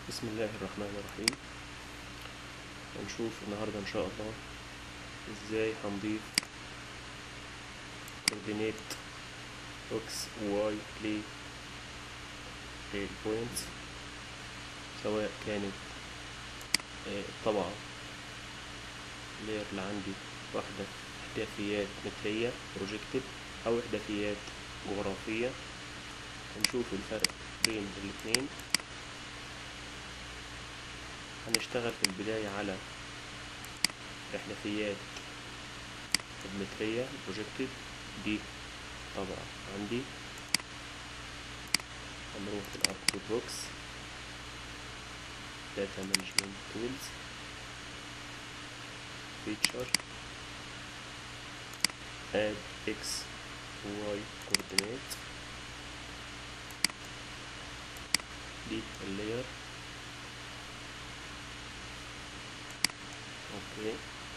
بسم الله الرحمن الرحيم هنشوف النهاردة إن شاء الله إزاي هنضيف كوردينيت إكس وواي للبوينتس سواء كانت آه، الطبعة اللير اللي عندي واحدة إحداثيات مترية بروجكتد أو إحداثيات جغرافية هنشوف الفرق بين الاتنين هنشتغل في البداية على الإحداثيات المترية بروجكتد دي طبعا عندي هنروح الأوتبوت بوكس داتا مانجمنت تولز فيتشر add x y coordinate دي اللاير اوكي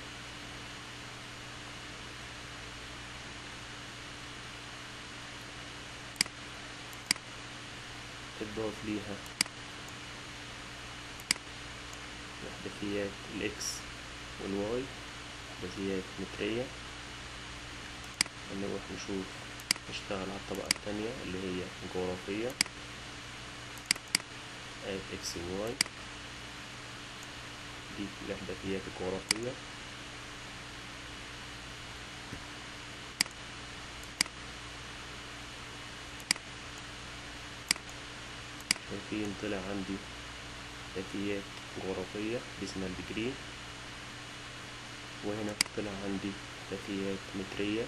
تضاف ليها الاحداثيات الاكس والواي احداثيات مترية هنروح نشوف نشتغل على الطبقة التانية اللي هي جغرافية اد اكس وواي دي الإحداثيات الجغرافية شايفين طلع عندي إحداثيات جغرافية دي اسمها الديجري وهنا طلع عندي إحداثيات مترية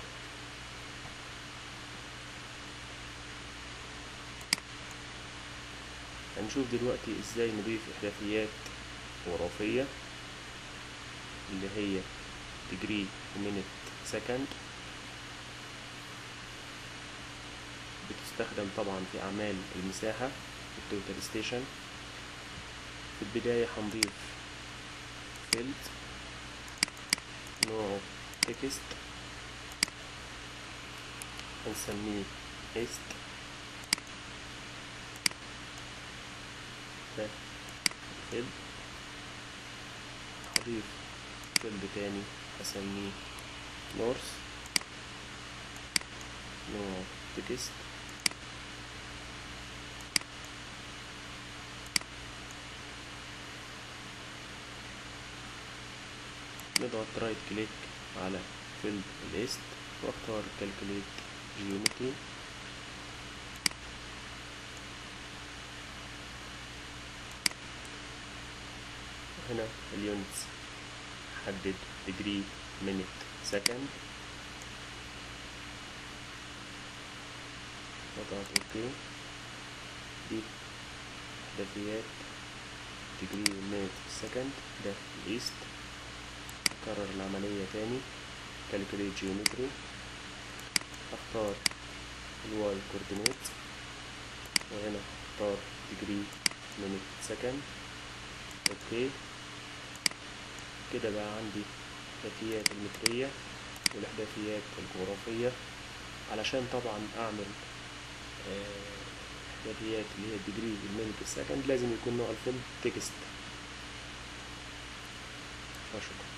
هنشوف دلوقتي ازاي نضيف إحداثيات جغرافية اللي هي degree minute second بتستخدم طبعا في أعمال المساحة التوتال ستيشن في البداية هنضيف فيلد نوعه تكست هنسميه است ده فيلد هضيف فيلد تاني هسميه نورث نوع تكست نضغط رايت كليك على فيلد الايست واختار كالكوليت جيومتري هنا اليونتس حدد degree minute second نضغط اوكي دي احداثيات degree minute second ده الايست اكرر العملية تاني calculate geometry اختار الواي coordinate وهنا اختار degree minute second اوكي كده بقى عندي الإحداثيات المترية والإحداثيات الجغرافية علشان طبعا أعمل إحداثيات اللي هي الديجري بالمينت السكند لازم يكون نوع الفيلم تكست شكرا